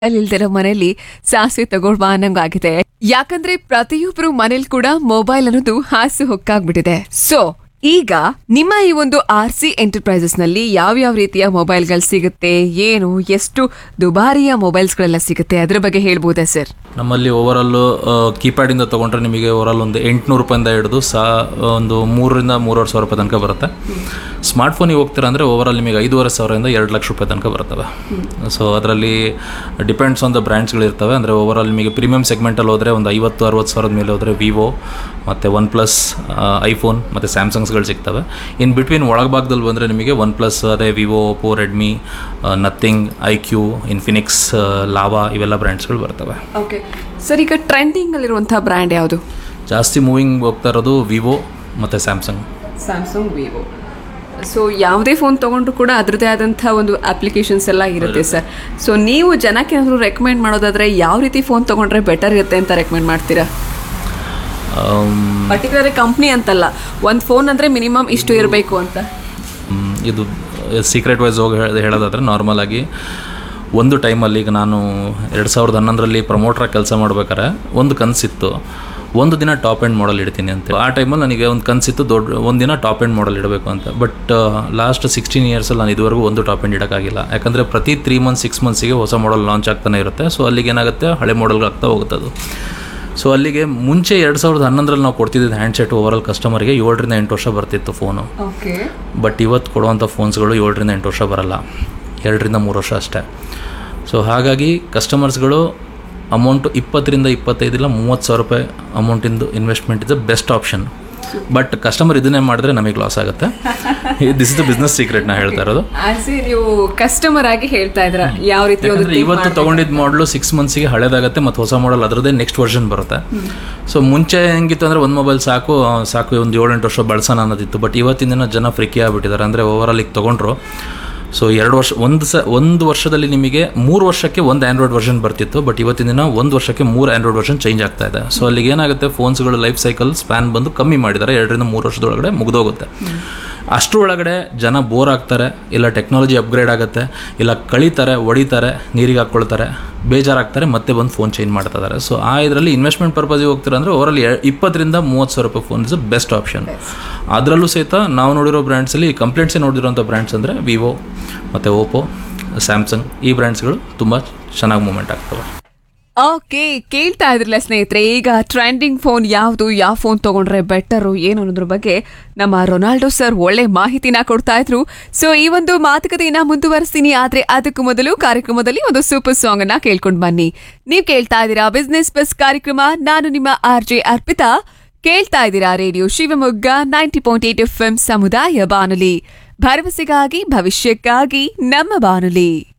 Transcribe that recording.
ಇಲ್ದಿರೋ ಮನೆಯಲ್ಲಿ ಸಾಸಿವೆ ತಗೊಳ್ಬಾ ಅನ್ನಂಗಾಗಿದೆ ಯಾಕಂದ್ರೆ ಪ್ರತಿಯೊಬ್ರು ಮನೇಲಿ ಕೂಡ ಮೊಬೈಲ್ ಅನ್ನೋದು ಹಾಸು ಹೊಕ್ಕಾಗ್ಬಿಟ್ಟಿದೆ ಸೊ ಈಗ ನಿಮ್ಮ ಈ ಒಂದು ಆರ್ ಸಿ ಎಂಟರ್ಪ್ರೈಸಸ್ ನಲ್ಲಿ ಯಾವ್ಯಾವ ರೀತಿಯ ಮೊಬೈಲ್ಗಳು ಸಿಗುತ್ತೆ ಏನು ಎಷ್ಟು ದುಬಾರಿಯ ಮೊಬೈಲ್ಸ್ಗಳೆಲ್ಲ ಸಿಗುತ್ತೆ ಅದ್ರ ಬಗ್ಗೆ ಹೇಳ್ಬೋದಾ ಸರ್ ನಮ್ಮಲ್ಲಿ ಓವರಾಲು ಕೀಪ್ಯಾಡಿಂದ ತೊಗೊಂಡ್ರೆ ನಿಮಗೆ ಓವರಾಲ್ ಒಂದು ಎಂಟುನೂರು ರೂಪಾಯಿಂದ ಹಿಡಿದು ಸಾ ಒಂದು ಮೂರರಿಂದ ಮೂರುವರೆ ಸಾವಿರ ರೂಪಾಯಿ ತನಕ ಬರುತ್ತೆ ಸ್ಮಾರ್ಟ್ಫೋನಿಗೆ ಹೋಗ್ತೀರಾ ಅಂದರೆ ಓವರಾಲ್ ನಿಮಗೆ ಐದೂವರೆ ಸಾವಿರದಿಂದ ಎರಡು ಲಕ್ಷ ರೂಪಾಯಿ ತನಕ ಬರ್ತವೆ ಸೊ ಅದರಲ್ಲಿ ಡಿಪೆಂಡ್ಸ್ ಆನ್ ದ ಬ್ರ್ಯಾಂಡ್ಸ್ಗಳಿರ್ತವೆ ಅಂದರೆ ಓವರಾಲ್ ನಿಮಗೆ ಪ್ರೀಮಿಯಂ ಸೆಗ್ಮೆಂಟಲ್ಲಿ ಹೋದರೆ ಒಂದು ಐವತ್ತು ಅರವತ್ತು ಸಾವಿರದ ಮೇಲೆ ಹೋದರೆ ವಿವೋ ಮತ್ತು ಒನ್ ಪ್ಲಸ್ ಐಫೋನ್ ಮತ್ತು ಸ್ಯಾಮ್ಸಂಗ್ಸ್ಗಳು ಸಿಗ್ತವೆ ಇನ್ ಬಿಟ್ವೀನ್ ಒಳಭಾಗದಲ್ಲಿ ಬಂದರೆ ನಿಮಗೆ ಒನ್ ಪ್ಲಸ್ ಅದೇ Vivo Oppo Redmi Nothing iQOO Infinix Lava ಇವೆಲ್ಲ ಬ್ರ್ಯಾಂಡ್ಸ್ಗಳು ಬರ್ತವೆ ಓಕೆ ಸರ್ ಈಗ ಟ್ರೆಂಡಿಂಗ್ ಅಲ್ಲಿರುವಂತಹ ಬ್ರ್ಯಾಂಡ್ ಯಾವುದು ಜಾಸ್ತಿ ಮೂವಿಂಗ್ ಹೋಗ್ತಾ ಇರೋದು ವಿವೋ ಮತ್ತು ಸ್ಯಾಮ್ಸಂಗ್ ಸ್ಯಾಮ್ಸಂಗ್ ವಿವೋ ಸೊ ಯಾವುದೇ ಫೋನ್ ತೊಗೊಂಡ್ರು ಕೂಡ ಅದರದೇ ಆದಂಥ ಒಂದು ಅಪ್ಲಿಕೇಶನ್ಸ್ ಎಲ್ಲ ಇರುತ್ತೆ ಸರ್ ಸೊ ನೀವು ಜನಕ್ಕೆ ಏನಾದರೂ ರೆಕಮೆಂಡ್ ಮಾಡೋದಾದ್ರೆ ಯಾವ ರೀತಿ ಫೋನ್ ತೊಗೊಂಡ್ರೆ ಬೆಟರ್ ಇರುತ್ತೆ ಅಂತ ರೆಕಮೆಂಡ್ ಮಾಡ್ತೀರಾ ಪರ್ಟಿಕ್ಯುಲರ್ ಕಂಪ್ನಿ ಅಂತಲ್ಲ ಒಂದು ಫೋನ್ ಅಂದರೆ ಮಿನಿಮಮ್ ಇಷ್ಟು ಇರಬೇಕು ಅಂತ ಮ್, ಇದು ಸೀಕ್ರೆಟ್ ವೈಸ್ ಹೋಗಿ ಹೇಳ ಹೇಳೋದಾದರೆ ನಾರ್ಮಲ್ ಆಗಿ ಒಂದು ಟೈಮಲ್ಲಿ ಈಗ ನಾನು ಎರಡು ಸಾವಿರದ ಹನ್ನೊಂದರಲ್ಲಿ ಪ್ರಮೋಟ್ರಾಗಿ ಕೆಲಸ ಮಾಡ್ಬೇಕಾದ್ರೆ ಒಂದು ಕನಸಿತ್ತು ಒಂದು ದಿನ ಟಾಪ್ ಎಂಡ್ ಮಾಡಲ್ ಇಡ್ತೀನಿ ಅಂತ ಆ ಟೈಮಲ್ಲಿ ನನಗೆ ಒಂದು ಕನಸಿತ್ತು ದೊಡ್ಡ ಒಂದು ದಿನ ಟಾಪ್ ಎಂಡ್ ಮಾಡಲ್ ಇಡಬೇಕು ಅಂತ ಬಟ್ ಲಾಸ್ಟ್ ಸಿಕ್ಸ್ಟೀನ್ ಇಯರ್ಸಲ್ಲಿ ನಾನು ಇದುವರೆಗೂ ಒಂದು ಟಾಪ್ ಎಂಡ್ ಇಡೋಕ್ಕಾಗಿಲ್ಲ ಯಾಕಂದರೆ ಪ್ರತಿ ತ್ರೀ ಮಂತ್ಸ್ ಸಿಕ್ಸ್ ಮಂತ್ಸಿಗೆ ಹೊಸ ಮಾಡಲ್ ಲಾಂಚ್ ಆಗ್ತಾನೆ ಇರುತ್ತೆ ಸೊ ಅಲ್ಲಿಗೆ ಏನಾಗುತ್ತೆ ಹಳೆ ಮಾಡಲ್ಗೆ ಆಗ್ತಾ ಹೋಗುತ್ತೆ ಅದು ಸೊ ಅಲ್ಲಿಗೆ ಮುಂಚೆ ಎರಡು ಸಾವಿರದ ಹನ್ನೊಂದರಲ್ಲಿ ನಾವು ಕೊಡ್ತಿದ್ದ ಹ್ಯಾಂಡ್ಸೆಟ್ ಓವರಾಲ್ ಕಸ್ಟಮರ್ಗೆ ಏಳರಿಂದ ಎಂಟು ವರ್ಷ ಬರ್ತಿತ್ತು ಫೋನು ಓಕೆ ಬಟ್ ಇವತ್ತು ಕೊಡುವಂಥ ಫೋನ್ಸ್ಗಳು ಏಳರಿಂದ ಎಂಟು ವರ್ಷ ಬರಲ್ಲ ಎರಡರಿಂದ ಮೂರು ವರ್ಷ ಅಷ್ಟೇ ಸೊ ಹಾಗಾಗಿ ಕಸ್ಟಮರ್ಸ್ಗಳು ಅಮೌಂಟು ಇಪ್ಪತ್ತರಿಂದ ಇಪ್ಪತ್ತೈದಿಲ್ಲ ಮೂವತ್ತು ಸಾವಿರ ರೂಪಾಯಿ ಅಮೌಂಟಿಂದು investment is the best option but customer ಇದನ್ನೇ ಮಾಡಿದ್ರೆ ನಮಗೆ ಲಾಸ್ ಆಗುತ್ತೆ this is the business secret ನಾ ಹೇಳ್ತಾ ಇರೋದು ಆಸಿ ನೀವು ಕಸ್ಟಮರ್ ಆಗಿ ಹೇಳ್ತಾ ಇದ್ರ ಯಾವ ರೀತಿ ಒಂದು ಯಾಕಂದ್ರೆ ಇವತ್ತು ತಗೊಂಡಿದ್ದ ಮಾಡಲು ಸಿಕ್ಸ್ ಮಂತ್ಸಿಗೆ ಹಳೇದಾಗುತ್ತೆ ಮತ್ತು ಹೊಸ ಮಾಡಲ್ ಅದರದ್ದೇ ನೆಕ್ಸ್ಟ್ ವರ್ಷನ್ ಬರುತ್ತೆ ಸೊ ಮುಂಚೆ ಹೆಂಗಿತ್ತು ಅಂದರೆ ಒಂದು ಮೊಬೈಲ್ ಸಾಕು ಆ, ಸಾಕು ಒಂದು ಏಳೆಂಟು ವರ್ಷ ಬಳಸೋಣ ಅನ್ನೋದಿತ್ತು ಬಟ್ ಇವತ್ತಿನ ದಿನ ಜನ ಫ್ರಿಕಿ ಆಗಿಬಿಟ್ಟಿದ್ದಾರೆ ಅಂದರೆ ಓವರಾಲ್ ಈಗ ತೊಗೊಂಡ್ರು ಸೊ ಎರಡು ವರ್ಷ ಒಂದು ಸ ಒಂದು ವರ್ಷದಲ್ಲಿ ನಿಮಗೆ ಮೂರು ವರ್ಷಕ್ಕೆ ಒಂದು ಆ್ಯಂಡ್ರಾಯ್ಡ್ ವರ್ಷನ್ ಬರ್ತಿತ್ತು ಬಟ್ ಇವತ್ತಿನ ದಿನ ಒಂದು ವರ್ಷಕ್ಕೆ ಮೂರು ಆ್ಯಂಡ್ರಾಯ್ಡ್ ವರ್ಷನ್ ಚೇಂಜ್ ಆಗ್ತಾ ಇದೆ ಸೊ ಅಲ್ಲಿಗೆ ಏನಾಗುತ್ತೆ ಫೋನ್ಸ್ಗಳು ಲೈಫ್ ಸೈಕಲ್ ಸ್ಪ್ಯಾನ್ ಬಂದು ಕಮ್ಮಿ ಮಾಡಿದ್ದಾರೆ ಎರಡರಿಂದ ಮೂರು ವರ್ಷದೊಳಗಡೆ ಮುಗಿದೋಗುತ್ತೆ ಅಷ್ಟರೊಳಗಡೆ ಜನ ಬೋರ್ ಆಗ್ತಾರೆ ಇಲ್ಲ ಟೆಕ್ನಾಲಜಿ ಅಪ್ಗ್ರೇಡ್ ಆಗುತ್ತೆ ಇಲ್ಲ ಕಳೀತಾರೆ ಹೊಡಿತಾರೆ ನೀರಿಗೆ ಹಾಕ್ಕೊಳ್ತಾರೆ ಬೇಜಾರಾಗ್ತಾರೆ ಮತ್ತೆ ಬಂದು ಫೋನ್ ಚೇಂಜ್ ಮಾಡ್ತಾ ಇದ್ದಾರೆ ಸೊ ಆ ಇದರಲ್ಲಿ ಇನ್ವೆಸ್ಟ್ಮೆಂಟ್ ಪರ್ಪಸ್ಗೆ ಹೋಗ್ತೀರ ಅಂದರೆ ಓವರಾಲ್ ಇಪ್ಪತ್ತರಿಂದ ಮೂವತ್ತು ಸಾವಿರ ರೂಪಾಯಿ ಫೋನ್ ಇಸ್ ಬೆಸ್ಟ್ ಆಪ್ಷನ್ ಅದರಲ್ಲೂ ಸಹಿತ ನಾವು ನೋಡಿರೋ ಬ್ರ್ಯಾಂಡ್ಸಲ್ಲಿ ಕಂಪ್ಲೇಂಟ್ಸೇ ನೋಡಿರೋಂಥ ಬ್ರ್ಯಾಂಡ್ಸ್ ಅಂದರೆ ವಿವೋ ಮತ್ತು ಓಪೋ ಸ್ಯಾಮ್ಸಂಗ್ ಈ ಬ್ರ್ಯಾಂಡ್ಸ್ಗಳು ತುಂಬ ಚೆನ್ನಾಗಿ ಮೂವ್ಮೆಂಟ್ ಆಗ್ತವೆ ಓಕೆ ಕೇಳ್ತಾ ಇದ್ರಲ್ಲ ಸ್ನೇಹಿತರೆ ಈಗ ಟ್ರೆಂಡಿಂಗ್ ಫೋನ್ ಯಾವುದು ಯಾವ ಫೋನ್ ತಗೊಂಡ್ರೆ ಬೆಟರು ಏನು ಅನ್ನೋದ್ರ ಬಗ್ಗೆ ನಮ್ಮ ರೊನಾಲ್ಡೋ ಸರ್ ಒಳ್ಳೆ ಮಾಹಿತಿನ ಕೊಡ್ತಾ ಇದ್ರು ಸೊ ಈ ಒಂದು ಮಾತುಕತೆಯನ್ನ ಮುಂದುವರಿಸ್ತೀನಿ ಆದ್ರೆ ಅದಕ್ಕೂ ಮೊದಲು ಕಾರ್ಯಕ್ರಮದಲ್ಲಿ ಒಂದು ಸೂಪರ್ ಸಾಂಗ್ ಅನ್ನ ಕೇಳ್ಕೊಂಡ್ ಬನ್ನಿ ನೀವು ಕೇಳ್ತಾ ಇದ್ದೀರಾ ಬಿಸ್ನೆಸ್ ಬಸ್ ಕಾರ್ಯಕ್ರಮ ನಾನು ನಿಮ್ಮ ಆರ್ ಜೆ ಅರ್ಪಿತಾ ಕೇಳ್ತಾ ಇದ್ದೀರಾ radio Shivamogga ninety point eight F ಸಮುದಾಯ ಬಾನುಲಿ ಭರವಸೆಗಾಗಿ ಭವಿಷ್ಯಕ್ಕಾಗಿ ನಮ್ಮ ಬಾನುಲಿ